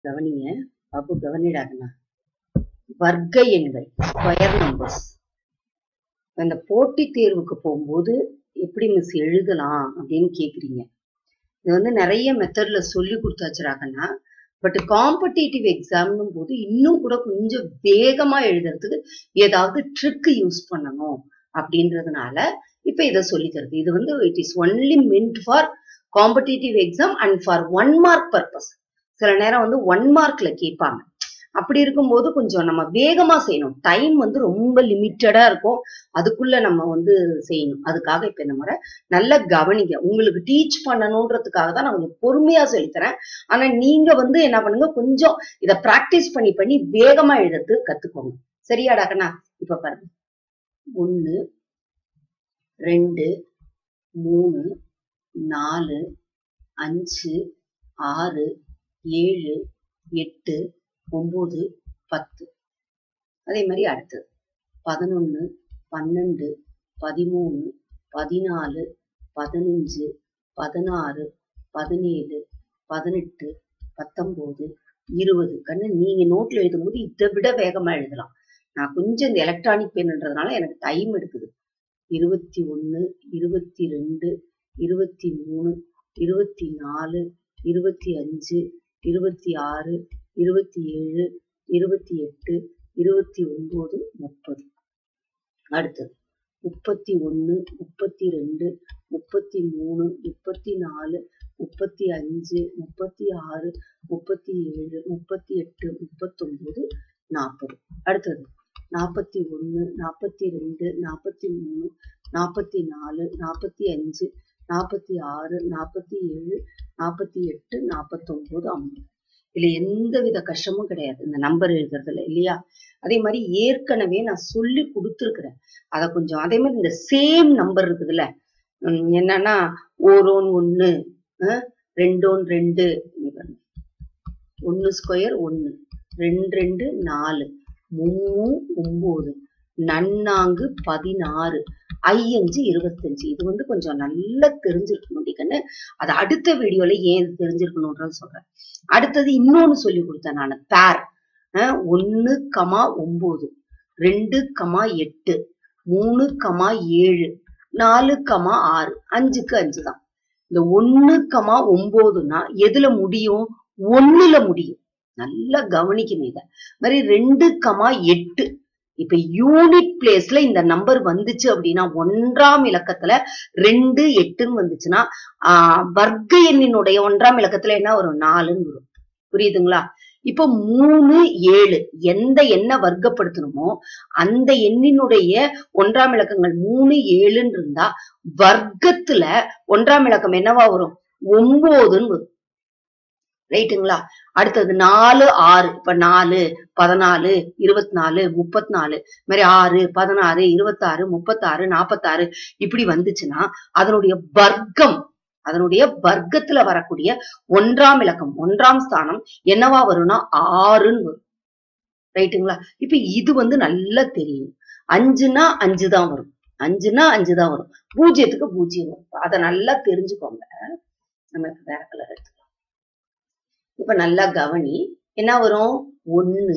கவனிங்க பாப்பு கவனிடாதுண்ணா வர்க்க எண்கள் ஸ்கொயர் நம்பர்ஸ் இந்த போட்டித் தேர்வுக்கு போகும்போது எப்படி மிஸ் எழுதலாம் அப்படின்னு கேக்குறீங்க இது வந்து நிறைய மெத்தட்ல சொல்லி கொடுத்தாச்சுறாங்கன்னா பட் காம்படிட்டிவ் எக்ஸாம்னும் போது இன்னும் கூட கொஞ்சம் வேகமா எழுதுறதுக்கு ஏதாவது ட்ரிக் யூஸ் பண்ணணும் அப்படின்றதுனால இப்ப இதை சொல்லி தருது இது வந்து it is only meant for competitive exam and for one mark purpose சில நேரம் வந்து ஒன் மார்க்ல கேட்பாங்க அப்படி இருக்கும்போது கொஞ்சம் நம்ம வேகமா செய்யணும் டைம் வந்து ரொம்ப லிமிட்டடா இருக்கும் அதுக்குள்ள நம்ம வந்து செய்யணும் அதுக்காக இப்ப இந்த முறை நல்ல கவனிங்க உங்களுக்கு டீச் பண்ணணுன்றதுக்காக தான் நான் கொஞ்சம் பொறுமையா சொல்லித்தரேன் ஆனா நீங்க வந்து என்ன பண்ணுங்க கொஞ்சம் இத பிராக்டிஸ் பண்ணி பண்ணி வேகமா எழுதுறது கத்துக்கோங்க சரியாடா கண்ணா இப்ப பாருங்க ஒண்ணு ரெண்டு மூணு நாலு அஞ்சு ஆறு ஏழு எட்டு ஒன்பது பத்து அதே மாதிரி அடுத்தது பதினொன்னு பன்னெண்டு பதிமூணு பதினாலு பதினஞ்சு பதினாறு பதினேழு பதினெட்டு பத்தொன்பது இருபது கண்ணு நீங்க நோட்ல எழுதும்போது இதை விட வேகமா எழுதலாம் நான் கொஞ்சம் இந்த எலக்ட்ரானிக் பென்ன்றதுனால எனக்கு டைம் எடுக்குது இருபத்தி ஒன்னு இருபத்தி ரெண்டு இருபத்தி மூணு இருபத்தி நாலு இருபத்தி அஞ்சு இருபத்தி ஆறு இருபத்தி ஏழு இருபத்தி எட்டு இருபத்தி ஒன்பது முப்பது அடுத்தது முப்பத்தி ஒன்னு முப்பத்தி ரெண்டு முப்பத்தி மூணு முப்பத்தி நாலு முப்பத்தி அஞ்சு முப்பத்தி ஆறு முப்பத்தி ஏழு முப்பத்தி எட்டு முப்பத்தொன்பது நாற்பது அடுத்தது நாற்பத்தி ஒன்னு நாற்பத்தி ரெண்டு நாற்பத்தி மூணு நாற்பத்தி நாலு நாற்பத்தி அஞ்சு நாற்பத்தி ஆறு நாற்பத்தி ஏழு நாற்பத்தி எட்டு நாற்பத்தொன்பது ஐம்பது இதுல எந்த வித கஷ்டமும் கிடையாது இந்த நம்பர் எழுதுறதுல இல்லையா அதே மாதிரி ஏற்கனவே நான் சொல்லி கொடுத்துருக்குறேன் அத கொஞ்சம் அதே மாதிரி இந்த சேம் நம்பர் இருக்குதுல்ல உம் என்னன்னா ஓரோன் ஒண்ணு அஹ் ரெண்டோன் ரெண்டு இங்க பாருங்க. ஒண்ணு ஸ்கொயர் ஒண்ணு ரெண்டு ரெண்டு நாலு மூணு ஒன்பது நன்னாங்கு பதினாறு ஐயஞ்சு இருபத்தஞ்சு இது வந்து கொஞ்சம் நல்லா தெரிஞ்சிருக்கணும் டிக்கன்னு அது அடுத்த வீடியோல ஏன் இது தெரிஞ்சிருக்கணும்ன்றது சொல்றேன் அடுத்தது இன்னொன்னு சொல்லி கொடுத்தேன் நான் பேர் ஒன்னு கமா ஒன்பது ரெண்டு கமா எட்டு மூணு கமா ஏழு நாலு கமா ஆறு அஞ்சுக்கு அஞ்சு தான் இந்த ஒன்னு கமா ஒன்பதுன்னா எதுல முடியும் ஒண்ணுல முடியும் நல்லா கவனிக்கணும் இத மாதிரி ரெண்டு கமா எட்டு இப்ப யூனிட் பிளேஸ்ல இந்த நம்பர் வந்துச்சு அப்படின்னா ஒன்றாம் இலக்கத்துல ரெண்டு எட்டுன்னு வந்துச்சுன்னா ஆஹ் வர்க்க எண்ணினுடைய ஒன்றாம் இலக்கத்துல என்ன வரும் நாலுன்னு வரும் புரியுதுங்களா இப்ப மூணு ஏழு எந்த எண்ணை வர்க்கப்படுத்தணுமோ அந்த எண்ணினுடைய ஒன்றாம் இலக்கங்கள் மூணு ஏழுன்னு இருந்தா வர்க்கத்துல ஒன்றாம் இலக்கம் என்னவா வரும் ஒன்பதுன்னு வரும் ரைட்டுங்களா அடுத்தது நாலு ஆறு இப்ப நாலு பதினாலு இருபத்தி நாலு முப்பத்தி நாலு மாதிரி ஆறு பதினாறு இருபத்தாறு முப்பத்தாறு நாப்பத்தாறு இப்படி வந்துச்சுன்னா அதனுடைய வர்க்கம் அதனுடைய வர்க்கத்துல வரக்கூடிய ஒன்றாம் இலக்கம் ஒன்றாம் ஸ்தானம் என்னவா வரும்னா ஆறுன்னு வரும் ரைட்டுங்களா இப்ப இது வந்து நல்லா தெரியும் அஞ்சுனா அஞ்சு தான் வரும் அஞ்சுனா அஞ்சு தான் வரும் பூஜ்ஜியத்துக்கு பூஜ்ஜியம் வரும் அதை நல்லா தெரிஞ்சுக்கோங்க நம்ம இப்ப வேற கலர் எடுத்துக்கலாம் இப்ப நல்லா கவனி என்ன வரும் ஒன்னு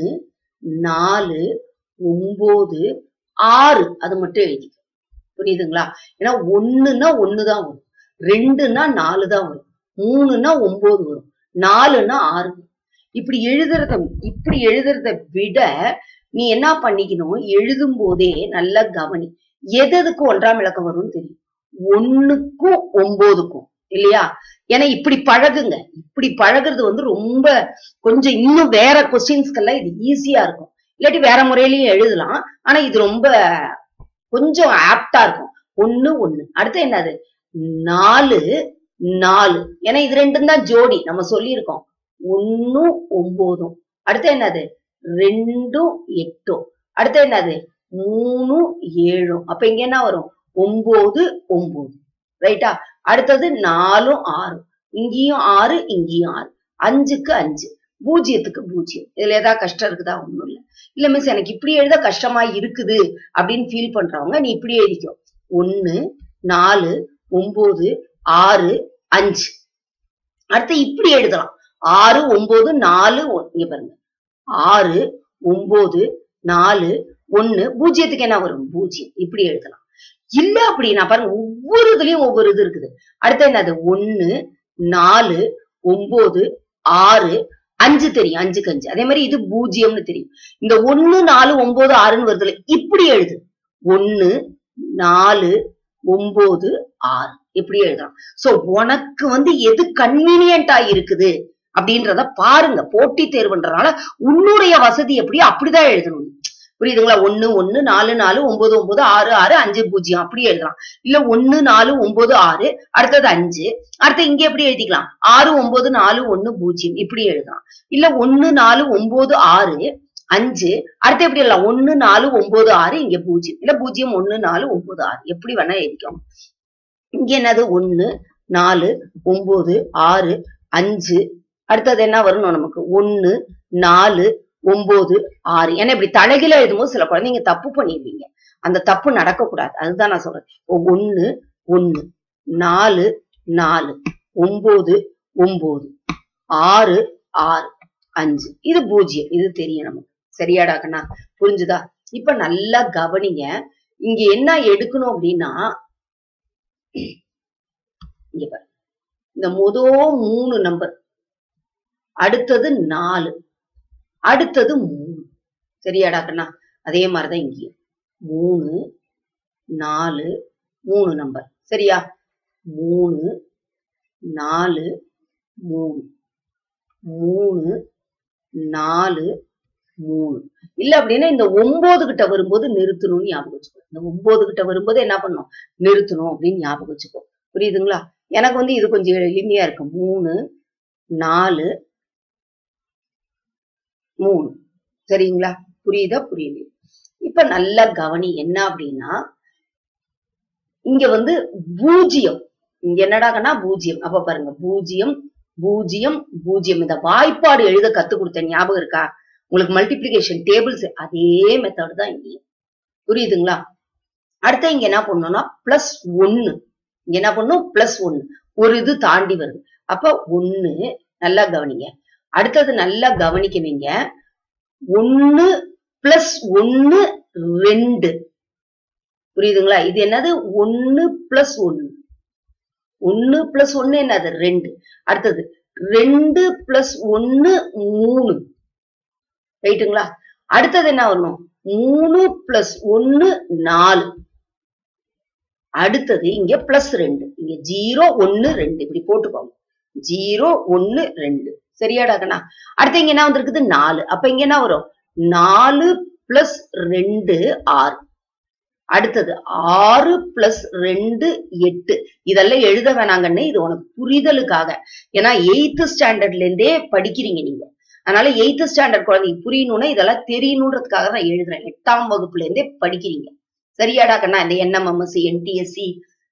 நாலு ஒன்பது ஆறு அது மட்டும் எழுதிக்க புரியுதுங்களா ஏன்னா ஒண்ணுன்னா ஒண்ணுதான் வரும் ரெண்டுன்னா நாலு தான் வரும் மூணுன்னா ஒன்பது வரும் நாலுன்னா ஆறு வரும். இப்படி எழுதுறத இப்படி எழுதுறத விட நீ என்ன பண்ணிக்கணும் எழுதும் போதே நல்லா கவனி எது எதுக்கு ஒன்றாம் இலக்கம் வரும்னு தெரியும் ஒண்ணுக்கும் ஒன்பதுக்கும் இல்லையா ஏன்னா இப்படி பழகுங்க இப்படி பழகுறது வந்து ரொம்ப கொஞ்சம் இன்னும் வேற கொஸ்டின்ஸ்க்கெல்லாம் இது ஈஸியா இருக்கும் இல்லாட்டி வேற முறையிலயும் எழுதலாம் ஆனா இது ரொம்ப கொஞ்சம் ஆப்டா இருக்கும் ஒண்ணு ஒண்ணு அடுத்து என்னது நாலு நாலு ஏன்னா இது ரெண்டும் தான் ஜோடி நம்ம சொல்லியிருக்கோம் ஒன்னும் ஒன்பதும் அடுத்து என்னது ரெண்டும் எட்டும் அடுத்து என்னது மூணு ஏழும் அப்ப இங்க என்ன வரும் ஒன்பது ஒன்பது ரைட்டா அடுத்தது நாலும் ஆறு இங்கேயும் ஆறு இங்கேயும் ஆறு அஞ்சுக்கு அஞ்சு பூஜ்ஜியத்துக்கு பூஜ்ஜியம் இதுல ஏதாவது கஷ்டம் இருக்குதா ஒண்ணும் இல்ல இல்ல மிஸ் எனக்கு இப்படி எழுத கஷ்டமா இருக்குது அப்படின்னு ஃபீல் பண்றவங்க நீ இப்படி எழுதிக்கோ ஒண்ணு நாலு ஒன்பது ஆறு அஞ்சு அடுத்து இப்படி எழுதலாம் ஆறு ஒன்பது நாலு ஒ- இங்க பாருங்க ஆறு ஒன்பது நாலு ஒண்ணு பூஜ்ஜியத்துக்கு என்ன வரும் பூஜ்ஜியம் இப்படி எழுதலாம் இல்ல அப்படின்னா பாருங்க ஒவ்வொரு இதுலயும் ஒவ்வொரு இது இருக்குது அடுத்து என்னது ஒண்ணு நாலு ஒன்பது ஆறு அஞ்சு தெரியும் அஞ்சுக்கு அஞ்சு அதே மாதிரி இது பூஜ்ஜியம்னு தெரியும் இந்த ஒண்ணு நாலு ஒன்பது ஆறுன்னு வருதுல இப்படி எழுது ஒண்ணு நாலு ஒன்பது ஆறு இப்படி எழுதலாம் சோ உனக்கு வந்து எது கன்வீனியன்டா இருக்குது அப்படின்றத பாருங்க போட்டி தேர்வுன்றனால உன்னுடைய வசதி எப்படியோ அப்படிதான் எழுதணும் புரியுதுங்களா ஒண்ணு ஒண்ணு நாலு நாலு ஒன்பது ஒன்பது ஆறு ஆறு அஞ்சு பூஜ்ஜியம் அப்படி எழுதலாம் இல்ல ஒண்ணு நாலு ஒன்பது ஆறு அடுத்தது அஞ்சு அடுத்து இங்க எப்படி எழுதிக்கலாம் ஆறு ஒன்பது நாலு ஒண்ணு பூஜ்ஜியம் இப்படி எழுதலாம் இல்ல ஒண்ணு நாலு ஒன்பது ஆறு அஞ்சு அடுத்து எப்படி எழுதலாம் ஒண்ணு நாலு ஒன்பது ஆறு இங்க பூஜ்ஜியம் இல்ல பூஜ்ஜியம் ஒண்ணு நாலு ஒன்பது ஆறு எப்படி வேணா எழுதிக்கோங்க இங்க என்னது ஒண்ணு நாலு ஒன்பது ஆறு அஞ்சு அடுத்தது என்ன வரணும் நமக்கு ஒண்ணு நாலு ஒன்பது ஆறு ஏன்னா இப்படி தலைகீழ எழுதும்போது சில குழந்தைங்க தப்பு பண்ணிடுவீங்க அந்த தப்பு நடக்கக்கூடாது அதுதான் நான் சொல்றேன் இப்போ ஒண்ணு ஒண்ணு நாலு நாலு ஒன்பது ஒன்பது ஆறு ஆறு அஞ்சு இது பூஜ்ஜியம் இது தெரியும் நமக்கு சரியாடா கண்ணா புரிஞ்சுதா இப்ப நல்லா கவனிங்க இங்க என்ன எடுக்கணும் அப்படின்னா இங்க பாரு இந்த மொத மூணு நம்பர் அடுத்தது நாலு அடுத்தது மூணு சரியாடா கண்ணா அதே மாதிரிதான் இங்கேயும் மூணு நாலு மூணு நம்பர் சரியா மூணு நாலு மூணு மூணு நாலு மூணு இல்ல அப்படின்னா இந்த ஒன்பது கிட்ட வரும்போது நிறுத்தணும்னு ஞாபகம் வச்சுக்கோ இந்த ஒன்பது கிட்ட வரும்போது என்ன பண்ணும் நிறுத்தணும் அப்படின்னு ஞாபகம் வச்சுக்கோ புரியுதுங்களா எனக்கு வந்து இது கொஞ்சம் எளிமையா இருக்கு மூணு நாலு மூணு சரிங்களா புரியுதா புரியுது இப்ப நல்லா கவனி என்ன அப்படின்னா இங்க வந்து பூஜ்ஜியம் இங்க என்னடாங்கன்னா பூஜ்ஜியம் அப்ப பாருங்க பூஜ்ஜியம் பூஜ்ஜியம் பூஜ்ஜியம் இந்த வாய்ப்பாடு எழுத கத்து கொடுத்தேன் ஞாபகம் இருக்கா உங்களுக்கு மல்டிப்ளிகேஷன் டேபிள்ஸ் அதே மெத்தட் தான் இங்கேயும் புரியுதுங்களா அடுத்து இங்க என்ன பண்ணணும்னா பிளஸ் ஒன்னு இங்க என்ன பண்ணும் பிளஸ் ஒன்னு ஒரு இது தாண்டி வருது அப்ப ஒன்னு நல்லா கவனிங்க அடுத்தது நல்லா கவனிக்கவீங்க ஒன்னு பிளஸ் ஒன்னு ரெண்டு புரியுதுங்களா இது என்னது ஒன்னு பிளஸ் ஒன்னு ஒன்னு பிளஸ் ஒன்னு என்னது ரெண்டு அடுத்தது ரெண்டு பிளஸ் ஒன்னு மூணு ரைட்டுங்களா அடுத்தது என்ன வரணும் மூணு பிளஸ் ஒன்னு நாலு அடுத்தது இங்க பிளஸ் ரெண்டு இங்க ஜீரோ ஒன்னு ரெண்டு இப்படி போட்டுக்கோங்க ஜீரோ ஒன்னு ரெண்டு சரியாடா கண்ணா அடுத்து இங்க என்ன வந்திருக்குது நாலு அப்ப இங்க என்ன வரும் நாலு பிளஸ் ரெண்டு ஆறு அடுத்தது ஆறு பிளஸ் ரெண்டு எட்டு இதெல்லாம் எழுத வேணாங்கன்னு இது உனக்கு புரிதலுக்காக ஏன்னா எயித்து ஸ்டாண்டர்ட்ல இருந்தே படிக்கிறீங்க நீங்க அதனால எயித்து ஸ்டாண்டர்ட் குழந்தைக்கு புரியணும்னா இதெல்லாம் தெரியணுன்றதுக்காக நான் எழுதுறேன் எட்டாம் வகுப்புல இருந்தே படிக்கிறீங்க சரியாடா கண்ணா இந்த என்எம்எம்எஸ்சி என்டிஎஸ்சி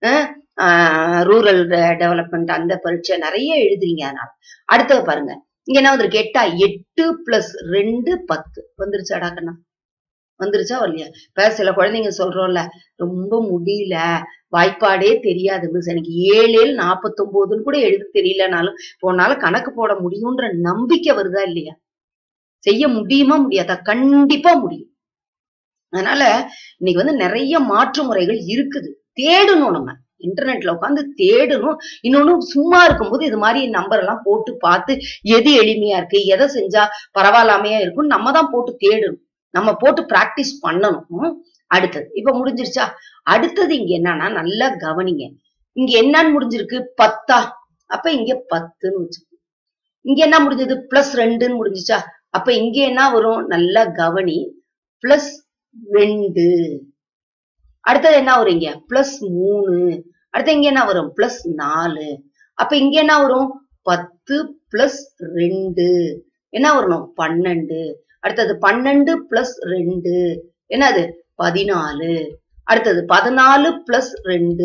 ரூரல் டெவலப்மெண்ட் அந்த பரீட்சை நிறைய எழுதுறீங்க அதனால அடுத்தது பாருங்க இங்க என்ன வந்திருக்கு எட்டா எட்டு பிளஸ் ரெண்டு பத்து வந்துருச்சாடா கண்ணா வந்துருச்சா வரலையா இப்ப சில குழந்தைங்க சொல்றோம்ல ரொம்ப முடியல வாய்ப்பாடே தெரியாது மிஸ் எனக்கு ஏழு ஏழு நாப்பத்தொன்பதுன்னு கூட எழுத தெரியலனாலும் போனால கணக்கு போட முடியும்ன்ற நம்பிக்கை வருதா இல்லையா செய்ய முடியுமா முடியாதா கண்டிப்பா முடியும் அதனால இன்னைக்கு வந்து நிறைய மாற்று முறைகள் இருக்குது தேடணும் நம்ம இன்டர்நெட்ல உட்காந்து தேடணும் இன்னொன்னு சும்மா இருக்கும்போது இது மாதிரி நம்பர் எல்லாம் போட்டு பார்த்து எது எளிமையா இருக்கு எதை செஞ்சா பரவாயில்லாமையா இருக்கும் நம்ம தான் போட்டு தேடணும் நம்ம போட்டு பிராக்டிஸ் பண்ணணும் அடுத்தது இப்ப முடிஞ்சிருச்சா அடுத்தது இங்க என்னன்னா நல்லா கவனிங்க இங்க என்னன்னு முடிஞ்சிருக்கு பத்தா அப்ப இங்க பத்துன்னு வச்சுக்கோ இங்க என்ன முடிஞ்சது பிளஸ் ரெண்டுன்னு முடிஞ்சுச்சா அப்ப இங்க என்ன வரும் நல்லா கவனி பிளஸ் ரெண்டு அடுத்தது என்ன வரும் இங்க பிளஸ் மூணு அடுத்து இங்க என்ன வரும் பிளஸ் நாலு அப்ப இங்க என்ன வரும் பத்து பிளஸ் ரெண்டு என்ன வரணும் பன்னெண்டு அடுத்தது பன்னெண்டு பிளஸ் ரெண்டு என்னது பதினாலு அடுத்தது பதினாலு பிளஸ் ரெண்டு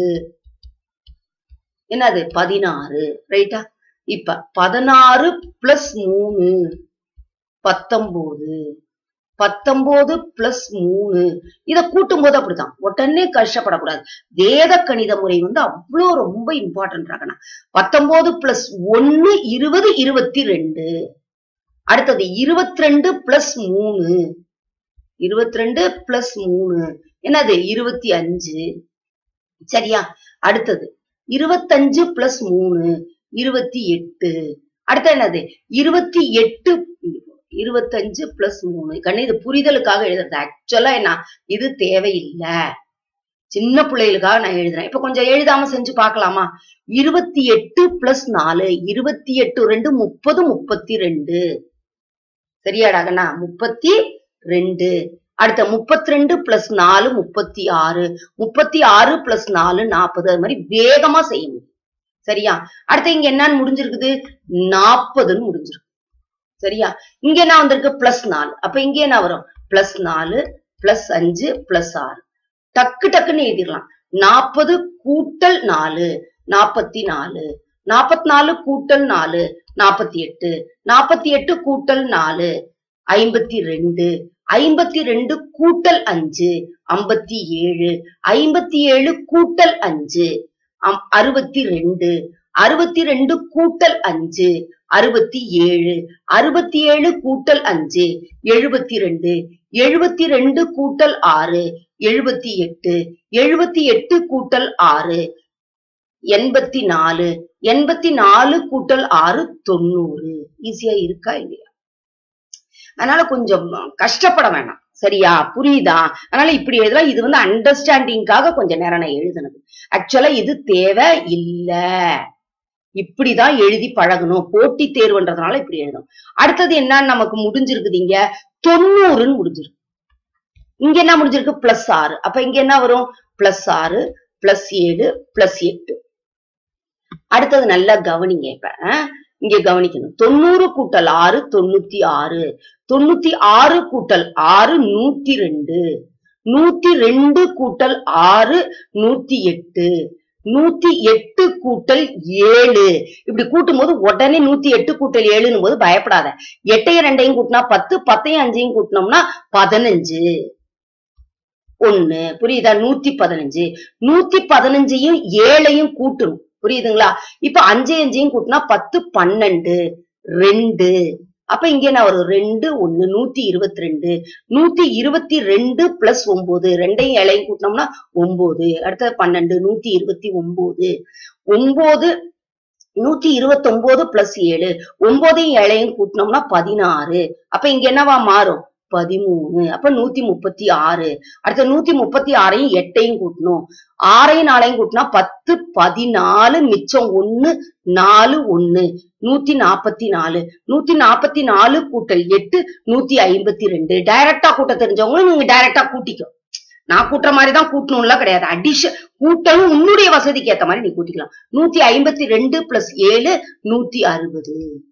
என்னது பதினாறு ரைட்டா இப்ப பதினாறு பிளஸ் மூணு பத்தொன்பது பத்தொன்பது பிளஸ் மூணு இத கூட்டும் போது அப்படிதான் உடனே கஷ்டப்படக்கூடாது வேத கணித முறை வந்து அவ்வளோ ரொம்ப இம்பார்ட்டன்ட் ராகனா பத்தொன்பது பிளஸ் ஒன்னு இருபது இருபத்தி ரெண்டு அடுத்தது இருபத்தி ரெண்டு பிளஸ் மூணு இருபத்தி ரெண்டு பிளஸ் மூணு என்னது இருபத்தி அஞ்சு சரியா அடுத்தது இருபத்தஞ்சு பிளஸ் மூணு இருபத்தி எட்டு அடுத்து என்னது இருபத்தி எட்டு இருபத்தஞ்சு பிளஸ் மூணு கண்ணு இது புரிதலுக்காக எழுதுறது ஆக்சுவலா என்ன இது தேவையில்லை சின்ன பிள்ளைகளுக்காக நான் எழுதுறேன் இப்ப கொஞ்சம் எழுதாம செஞ்சு பார்க்கலாமா இருபத்தி எட்டு பிளஸ் நாலு இருபத்தி எட்டு ரெண்டு முப்பது முப்பத்தி ரெண்டு சரியாடாகண்ணா முப்பத்தி ரெண்டு அடுத்த முப்பத்தி ரெண்டு பிளஸ் நாலு முப்பத்தி ஆறு முப்பத்தி ஆறு பிளஸ் நாலு நாற்பது அது மாதிரி வேகமா செய்ய முடியும் சரியா அடுத்து இங்க என்னன்னு முடிஞ்சிருக்குது நாற்பதுன்னு முடிஞ்சிருக்கு சரியா இங்க என்ன வந்திருக்கு பிளஸ் நாலு அப்ப இங்க என்ன வரும் பிளஸ் நாலு பிளஸ் அஞ்சு பிளஸ் ஆறு டக்கு டக்குன்னு எழுதிடலாம் நாற்பது கூட்டல் நாலு நாற்பத்தி நாலு நாற்பத்தி நாலு கூட்டல் நாலு நாற்பத்தி எட்டு நாற்பத்தி எட்டு கூட்டல் நாலு ஐம்பத்தி ரெண்டு ஐம்பத்தி ரெண்டு கூட்டல் அஞ்சு ஐம்பத்தி ஏழு ஐம்பத்தி ஏழு கூட்டல் அஞ்சு அம்- அறுபத்தி ரெண்டு அறுபத்தி ரெண்டு கூட்டல் அஞ்சு அறுபத்தி ஏழு அறுபத்தி ஏழு கூட்டல் அஞ்சு எழுபத்தி ரெண்டு எழுபத்தி ரெண்டு கூட்டல் ஆறு எழுபத்தி எட்டு எழுபத்தி எட்டு கூட்டல் ஆறு எண்பத்தி நாலு எண்பத்தி நாலு கூட்டல் ஆறு தொண்ணூறு ஈஸியா இருக்கா இல்லையா அதனால கொஞ்சம் கஷ்டப்பட வேணாம் சரியா புரியுதா அதனால இப்படி எழுதலாம் இது வந்து அண்டர்ஸ்டாண்டிங்காக கொஞ்சம் நேரம் நான் எழுதுனது ஆக்சுவலா இது தேவை இல்ல இப்படிதான் எழுதி பழகணும் போட்டி தேர்வுன்றதுனால இப்படி எழுதணும் அடுத்தது என்னன்னு நமக்கு முடிஞ்சிருக்குது இங்க தொண்ணூறுன்னு முடிஞ்சிருக்கு இங்க என்ன முடிஞ்சிருக்கு பிளஸ் ஆறு அப்ப இங்க என்ன வரும் பிளஸ் ஆறு பிளஸ் ஏழு பிளஸ் எட்டு அடுத்தது நல்லா கவனிங்க இப்ப ஆ? இங்க கவனிக்கணும் தொண்ணூறு கூட்டல் ஆறு தொண்ணூத்தி ஆறு தொண்ணூத்தி ஆறு கூட்டல் ஆறு நூத்தி ரெண்டு நூத்தி ரெண்டு கூட்டல் ஆறு நூத்தி எட்டு நூத்தி எட்டு கூட்டல் ஏழு இப்படி கூட்டும் போது உடனே நூத்தி எட்டு கூட்டல் ஏழுன்னு போது பயப்படாத எட்டையும் ரெண்டையும் கூட்டினா பத்து பத்தையும் அஞ்சையும் கூட்டினோம்னா பதினஞ்சு ஒண்ணு புரியுதா நூத்தி பதினஞ்சு நூத்தி பதினஞ்சையும் ஏழையும் கூட்டணும் புரியுதுங்களா இப்ப அஞ்சு அஞ்சையும் கூட்டினா பத்து பன்னெண்டு ரெண்டு அப்ப இங்க என்ன வரும் ரெண்டு ஒண்ணு நூத்தி இருபத்தி ரெண்டு நூத்தி இருபத்தி ரெண்டு பிளஸ் ஒன்பது ரெண்டையும் ஏழையும் கூட்டினோம்னா ஒன்பது அடுத்தது பன்னெண்டு நூத்தி இருபத்தி ஒன்பது ஒன்பது நூத்தி இருபத்தி ஒன்பது பிளஸ் ஏழு ஒன்பதையும் ஏழையும் கூட்டினோம்னா பதினாறு அப்ப இங்க என்னவா மாறும் பதிமூணு அப்ப நூத்தி முப்பத்தி ஆறு அடுத்த நூத்தி முப்பத்தி ஆறையும் எட்டையும் கூட்டணும் ஆறையும் நாளையும் கூட்டினா பத்து பதினாலு மிச்சம் ஒண்ணு நாலு ஒண்ணு நூத்தி நாப்பத்தி நாலு நூத்தி நாப்பத்தி நாலு கூட்டல் எட்டு நூத்தி ஐம்பத்தி ரெண்டு டைரக்டா கூட்ட தெரிஞ்சவங்களும் நீங்க டைரக்டா கூட்டிக்கோ நான் கூட்டுற மாதிரி தான் கூட்டணும்லாம் கிடையாது அடிஷன் கூட்டணும் உன்னுடைய வசதிக்கு ஏத்த மாதிரி நீ கூட்டிக்கலாம் நூத்தி ஐம்பத்தி ரெண்டு பிளஸ் ஏழு நூத்தி அறுபது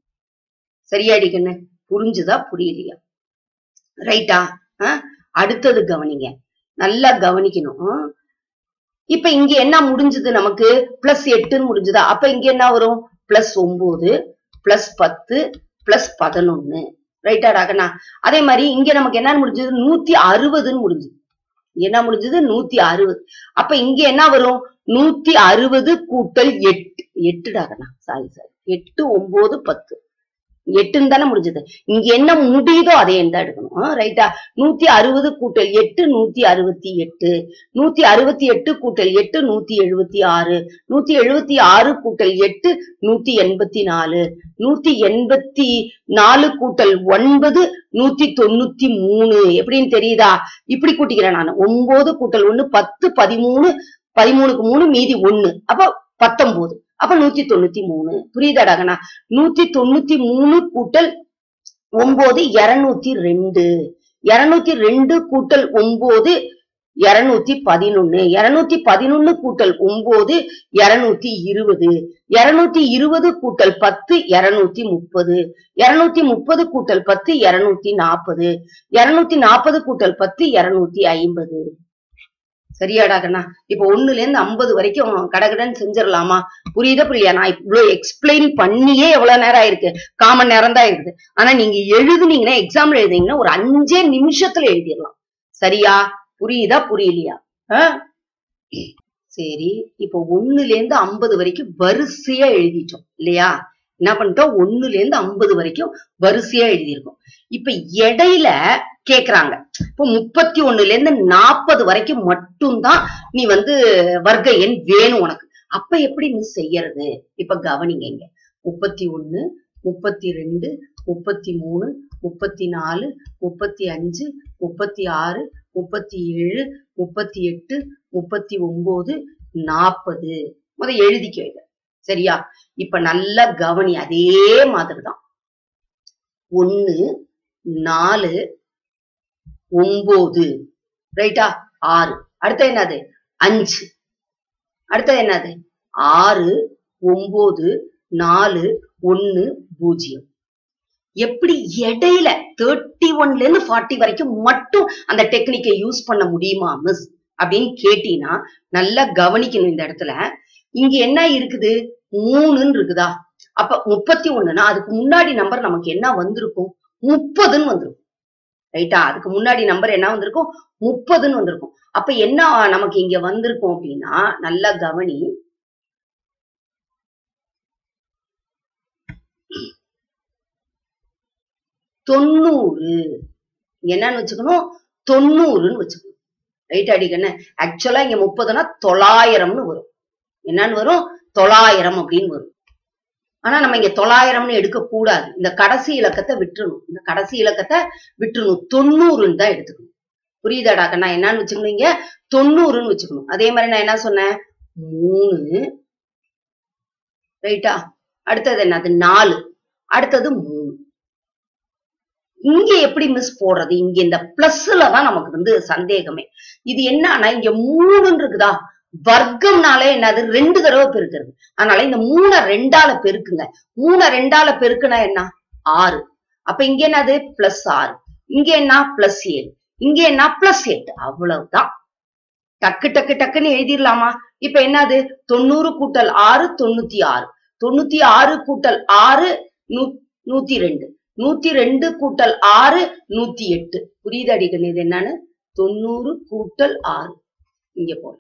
சரியாடி கண்ணு புரிஞ்சுதா புரியலையா ரைட்டா அடுத்தது கவனிங்க நல்லா கவனிக்கணும் ஆ? இப்ப இங்க என்ன முடிஞ்சது நமக்கு பிளஸ் எட்டுன்னு முடிஞ்சதா அப்ப இங்க என்ன வரும் பிளஸ் ஒன்பது பிளஸ் பத்து பிளஸ் பதினொன்னு ரைட்டா ராகனா அதே மாதிரி இங்க நமக்கு என்ன முடிஞ்சது நூத்தி அறுபதுன்னு முடிஞ்சது என்ன முடிஞ்சது நூத்தி அறுபது அப்ப இங்க என்ன வரும் நூத்தி அறுபது கூட்டல் எட்டு எட்டு டாகனா சாரி சாரி எட்டு ஒன்பது பத்து எட்டுன்னு தானே முடிஞ்சது இங்க என்ன முடியுதோ அதே தான் எடுக்கணும் ரைட்டா நூத்தி அறுபது கூட்டல் எட்டு நூத்தி அறுபத்தி எட்டு நூத்தி அறுபத்தி எட்டு கூட்டல் எட்டு நூத்தி எழுபத்தி ஆறு நூத்தி எழுபத்தி ஆறு கூட்டல் எட்டு நூத்தி எண்பத்தி நாலு நூத்தி எண்பத்தி நாலு கூட்டல் ஒன்பது நூத்தி தொண்ணூத்தி மூணு எப்படின்னு தெரியுதா இப்படி கூட்டிக்கிறேன் நான் ஒன்பது கூட்டல் ஒண்ணு பத்து பதிமூணு பதிமூணுக்கு மூணு மீதி ஒண்ணு அப்ப பத்தொன்பது அப்ப நூத்தி தொண்ணூத்தி மூணு புரியுதாடாங்கண்ணா நூத்தி தொண்ணூத்தி மூணு கூட்டல் ஒன்பது இருநூத்தி ரெண்டு இருநூத்தி ரெண்டு கூட்டல் ஒன்பது இருநூத்தி பதினொன்னு இருநூத்தி பதினொன்னு கூட்டல் ஒன்பது இருநூத்தி இருபது இருநூத்தி இருபது கூட்டல் பத்து இருநூத்தி முப்பது இருநூத்தி முப்பது கூட்டல் பத்து இருநூத்தி நாற்பது இருநூத்தி நாற்பது கூட்டல் பத்து இருநூத்தி ஐம்பது சரியாடா கண்ணா இப்ப ஒண்ணுல இருந்து ஐம்பது வரைக்கும் கடகடன்னு செஞ்சிடலாமா புரியுதா புரியலையா நான் இவ்வளவு எக்ஸ்பிளைன் பண்ணியே எவ்வளவு நேரம் ஆயிருக்கு காமன் நேரம் தான் இருக்குது ஆனா நீங்க எழுதுனீங்கன்னா எக்ஸாம்ல எழுதுனீங்கன்னா ஒரு அஞ்சே நிமிஷத்துல எழுதிடலாம் சரியா புரியுதா புரியலையா ஆ? சரி இப்போ ஒண்ணுல இருந்து ஐம்பது வரைக்கும் வரிசையா எழுதிட்டோம் இல்லையா என்ன பண்ணிட்டோம் ஒண்ணுல இருந்து ஐம்பது வரைக்கும் வரிசையா எழுதியிருக்கோம் இப்ப இடையில கேக்குறாங்க இப்போ முப்பத்தி ஒண்ணுல இருந்து நாற்பது வரைக்கும் மட்டும்தான் நீ வந்து வர்க்க எண் வேணும் உனக்கு அப்ப எப்படி நீ செய்யறது இப்ப கவனிங்க இங்க முப்பத்தி ஒண்ணு முப்பத்தி ரெண்டு முப்பத்தி மூணு முப்பத்தி நாலு முப்பத்தி அஞ்சு முப்பத்தி ஆறு முப்பத்தி ஏழு முப்பத்தி எட்டு முப்பத்தி ஒன்பது நாற்பது முத எழுதிக்க வைங்க சரியா இப்ப நல்லா கவனி அதே மாதிரிதான் ஒண்ணு நாலு ஒன்பது ரைட்டா ஆறு அடுத்து என்னது அஞ்சு அடுத்தது என்னது ஆறு ஒன்பது நாலு ஒன்னு பூஜ்ஜியம் எப்படி இடையில தேர்ட்டி ஒன்ல இருந்து ஃபார்ட்டி வரைக்கும் மட்டும் அந்த டெக்னிக்கை யூஸ் பண்ண முடியுமா மிஸ் அப்படின்னு கேட்டீங்கன்னா நல்லா கவனிக்கணும் இந்த இடத்துல இங்க என்ன இருக்குது மூணுன்னு இருக்குதா அப்ப முப்பத்தி ஒண்ணுனா அதுக்கு முன்னாடி நம்பர் நமக்கு என்ன வந்திருக்கும் முப்பதுன்னு வந்திருக்கும் ரைட்டா அதுக்கு முன்னாடி நம்பர் என்ன வந்திருக்கும் முப்பதுன்னு வந்திருக்கும் அப்ப என்ன நமக்கு இங்க வந்திருக்கும் அப்படின்னா நல்லா கவனி தொண்ணூறு இங்க என்னன்னு வச்சுக்கணும் தொண்ணூறுன்னு வச்சுக்கணும் ரைட் அடிக்கண்ணு ஆக்சுவலா இங்க முப்பதுனா தொள்ளாயிரம்னு வரும் என்னன்னு வரும் தொள்ளாயிரம் அப்படின்னு வரும் ஆனா நம்ம இங்க தொள்ளாயிரம்னு எடுக்க கூடாது இந்த கடைசி இலக்கத்தை விட்டுறணும் இந்த கடைசி இலக்கத்தை விட்டுறணும் தொண்ணூறுன்னு தான் எடுத்துக்கணும் புரியுதாடா கண்ணா என்னன்னு வச்சுக்கணும் இங்க தொண்ணூறுன்னு வச்சுக்கணும் அதே மாதிரி நான் என்ன சொன்னேன் மூணு ரைட்டா அடுத்தது என்னது நாலு அடுத்தது மூணு இங்க எப்படி மிஸ் போடுறது இங்க இந்த பிளஸ்ல தான் நமக்கு வந்து சந்தேகமே இது என்னன்னா இங்க மூணுன்னு இருக்குதா வர்க்கம்னாலே என்னது ரெண்டு தடவை பெருக்கிறது அதனால இந்த மூணை ரெண்டால பெருக்குங்க மூணை ரெண்டால பெருக்குனா என்ன ஆறு அப்ப இங்க என்னது பிளஸ் ஆறு இங்க என்ன பிளஸ் ஏழு இங்க என்ன பிளஸ் எட்டு அவ்வளவுதான் டக்கு டக்கு டக்குன்னு எழுதிடலாமா இப்ப என்னது தொண்ணூறு கூட்டல் ஆறு தொண்ணூத்தி ஆறு தொண்ணூத்தி ஆறு கூட்டல் ஆறு நூ நூத்தி ரெண்டு நூத்தி ரெண்டு கூட்டல் ஆறு நூத்தி எட்டு புரியுது அடிக்கணும் இது என்னன்னு தொண்ணூறு கூட்டல் ஆறு இங்க போல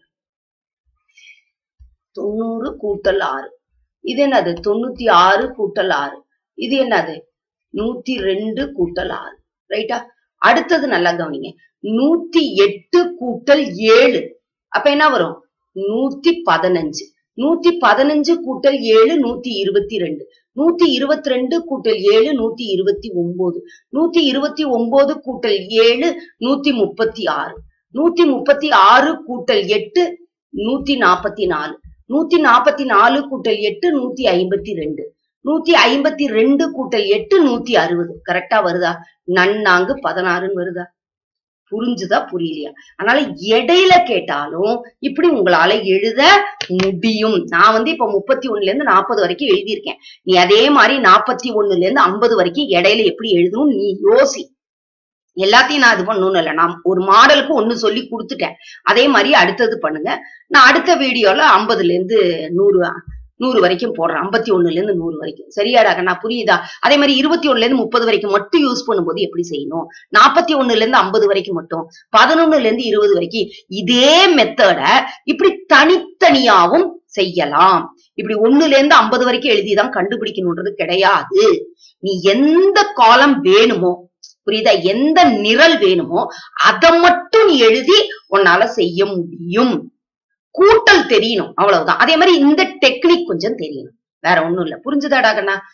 தொண்ணூறு கூட்டல் ஆறு இது என்னது தொண்ணூத்தி ஆறு கூட்டல் ஆறு இது என்னது நூத்தி ரெண்டு கூட்டல் ஆறு ரைட்டா அடுத்தது நல்லா கவனிங்க நூத்தி எட்டு கூட்டல் ஏழு அப்ப என்ன வரும் நூத்தி பதினஞ்சு நூத்தி பதினஞ்சு கூட்டல் ஏழு நூத்தி இருபத்தி ரெண்டு நூத்தி இருபத்தி ரெண்டு கூட்டல் ஏழு நூத்தி இருபத்தி ஒன்பது நூத்தி இருபத்தி ஒன்பது கூட்டல் ஏழு நூத்தி முப்பத்தி ஆறு நூத்தி முப்பத்தி ஆறு கூட்டல் எட்டு நூத்தி நாப்பத்தி நாலு நூத்தி நாப்பத்தி நாலு கூட்டல் எட்டு நூத்தி ஐம்பத்தி ரெண்டு நூத்தி ஐம்பத்தி ரெண்டு கூட்டல் எட்டு நூத்தி அறுபது கரெக்டா வருதா நன்னாங்கு பதினாறுன்னு வருதா புரிஞ்சுதா புரியலையா அதனால இடையில கேட்டாலும் இப்படி உங்களால எழுத முடியும் நான் வந்து இப்ப முப்பத்தி ஒண்ணுல இருந்து நாற்பது வரைக்கும் எழுதியிருக்கேன் நீ அதே மாதிரி நாற்பத்தி ஒண்ணுல இருந்து ஐம்பது வரைக்கும் இடையில எப்படி எழுதணும் நீ யோசி எல்லாத்தையும் நான் இது பண்ணணும்னு இல்லை நான் ஒரு மாடலுக்கு ஒண்ணு சொல்லி கொடுத்துட்டேன் அதே மாதிரி அடுத்தது பண்ணுங்க நான் அடுத்த வீடியோல ஐம்பதுல இருந்து நூறு நூறு வரைக்கும் போடுறேன் ஐம்பத்தி ஒண்ணுல இருந்து நூறு வரைக்கும் சரியாடா நான் புரியுதா அதே மாதிரி இருபத்தி ஒண்ணுல இருந்து முப்பது வரைக்கும் மட்டும் யூஸ் பண்ணும்போது எப்படி செய்யணும் நாற்பத்தி ஒண்ணுல இருந்து ஐம்பது வரைக்கும் மட்டும் பதினொன்னுல இருந்து இருபது வரைக்கும் இதே மெத்தட இப்படி தனித்தனியாவும் செய்யலாம் இப்படி ஒண்ணுல இருந்து ஐம்பது வரைக்கும் எழுதிதான் கண்டுபிடிக்கணும்ன்றது கிடையாது நீ எந்த காலம் வேணுமோ புரியுதா எந்த நிரல் வேணுமோ அதை மட்டும் நீ எழுதி உன்னால செய்ய முடியும் கூட்டல் தெரியணும் அவ்வளவுதான் அதே மாதிரி இந்த டெக்னிக் கொஞ்சம் தெரியணும் வேற ஒண்ணும் இல்ல புரிஞ்சுதாடா கண்ணா